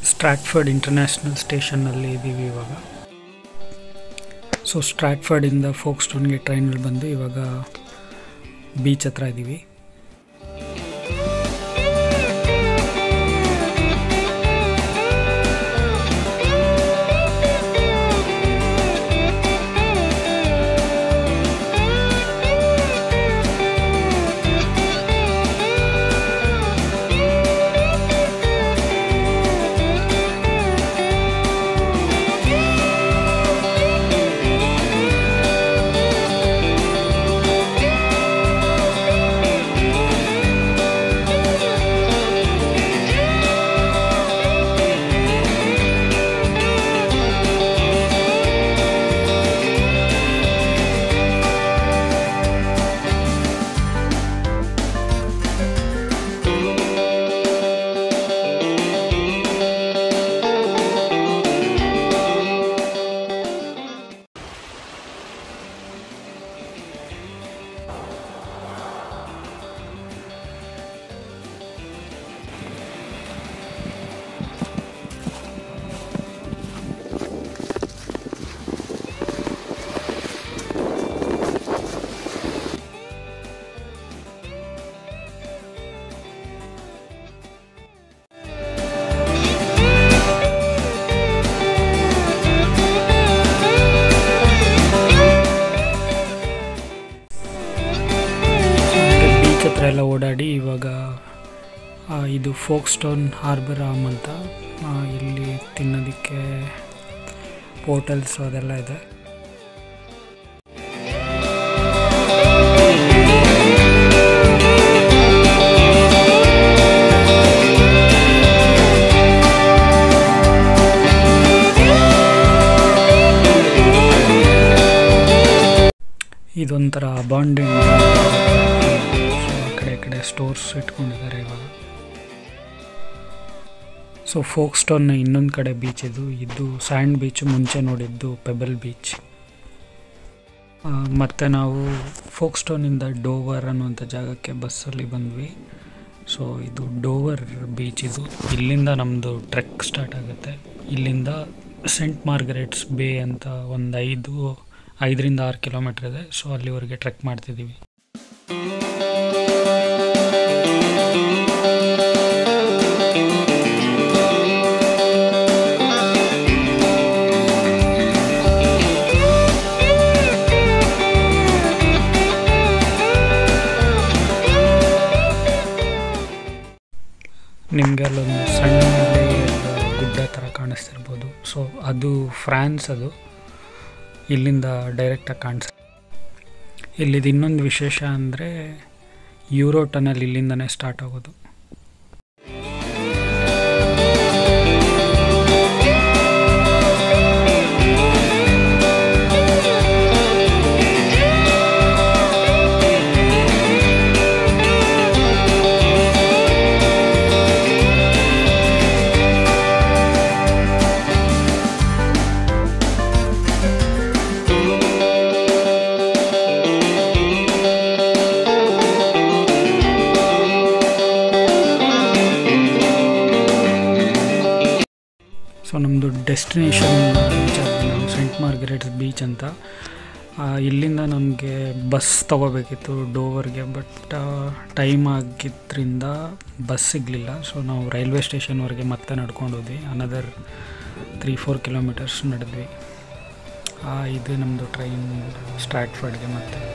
ಸ್ಟ್ರಾಟ್ಫರ್ಡ್ international ಸ್ಟೇಷನ್ನಲ್ಲಿ ಇದ್ದೀವಿ ಇವಾಗ so ಸ್ಟ್ರಾಟ್ಫರ್ಡಿಂದ folk ಸ್ಟೋನ್ಗೆ ಟ್ರೈನಲ್ಲಿ ಬಂದು ಇವಾಗ ಬೀಚ್ ಹತ್ರ ಇದ್ದೀವಿ ಬೀಚ್ ಹತ್ರ ಎಲ್ಲ ಓಡಾಡಿ ಇವಾಗ ಆ, ಇದು ಫೋಕ್ ಸ್ಟೋನ್ ಹಾರ್ಬರ್ ಆಮ್ ಅಂತ ಆ, ಇಲ್ಲಿ ತಿನ್ನೋದಕ್ಕೆ ಹೋಟೆಲ್ಸ್ ಅದೆಲ್ಲ ಇದೆ ಇದೊಂಥರ ಅಬಾಂಡೆಂಟ್ ಆ ಕಡೆ ಈ ಕಡೆ ಸ್ಟೋರ್ಸ್ ಇಟ್ಕೊಂಡಿದ್ದಾರೆ ಇವಾಗ ಸೊ ಫೋಕ್ ಸ್ಟೋನ್ನ ಇನ್ನೊಂದು ಕಡೆ ಬೀಚ್ ಇದು ಇದು ಸ್ಯಾಂಡ್ ಬೀಚ್ ಮುಂಚೆ ನೋಡಿದ್ದು ಪೆಬಲ್ ಬೀಚ್ ಮತ್ತು ನಾವು ಫೋಕ್ ಸ್ಟೋನಿಂದ ಡೋವರ್ ಅನ್ನುವಂಥ ಜಾಗಕ್ಕೆ ಬಸ್ಸಲ್ಲಿ ಬಂದ್ವಿ ಸೊ ಇದು ಡೋವರ್ ಬೀಚ್ ಇದು ಇಲ್ಲಿಂದ ನಮ್ಮದು ಟ್ರೆಕ್ ಸ್ಟಾರ್ಟ್ ಆಗುತ್ತೆ ಇಲ್ಲಿಂದ ಸೆಂಟ್ ಮಾರ್ಗರೇಟ್ಸ್ ಬೇ ಅಂತ ಒಂದು ಐದು ಐದರಿಂದ ಆರು ಕಿಲೋಮೀಟ್ರ್ ಇದೆ ಸೊ ಅಲ್ಲಿವರೆಗೆ ಟ್ರೆಕ್ ಮಾಡ್ತಿದ್ದೀವಿ ನಿಮಗೆ ಅಲ್ಲೊಂದು ಸಣ್ಣ layer ಗುಡ್ಡ ಥರ ಕಾಣಿಸ್ತಿರ್ಬೋದು ಸೊ ಅದು ಫ್ರಾನ್ಸ್ ಅದು ಇಲ್ಲಿಂದ ಡೈರೆಕ್ಟಾಗಿ ಕಾಣಿಸುತ್ತೆ ಇಲ್ಲಿದು ಇನ್ನೊಂದು ವಿಶೇಷ ಅಂದರೆ ಯೂರೋ ಟನಲ್ ಇಲ್ಲಿಂದನೇ ಸ್ಟಾರ್ಟ್ ಆಗೋದು ಸೊ ನಮ್ಮದು ಡೆಸ್ಟಿನೇಷನ್ ರೀಚ್ ಆದ್ವಿ ನಾವು ಸೆಂಟ್ ಮಾರ್ಗರೇಟ್ಸ್ ಬೀಚ್ ಅಂತ ಆ, ಇಲ್ಲಿಂದ ನಮಗೆ ಬಸ್ ತೊಗೋಬೇಕಿತ್ತು ಡೋವರ್ಗೆ ಬಟ್ ಟೈಮ್ ಆಗಿದ್ದರಿಂದ ಬಸ್ ಸಿಗಲಿಲ್ಲ ಸೊ ನಾವು ರೈಲ್ವೆ ಸ್ಟೇಷನ್ವರೆಗೆ ಮತ್ತೆ ನಡ್ಕೊಂಡು ಹೋದ್ವಿ ಅನದರ್ ತ್ರೀ ಫೋರ್ ಕಿಲೋಮೀಟರ್ಸ್ ನಡೆದ್ವಿ ಆ, ಇದು ನಮ್ಮದು ಟ್ರೈನ್ ಸ್ಟ್ರಾಟ್ಫರ್ಡ್ಗೆ ಮತ್ತೆ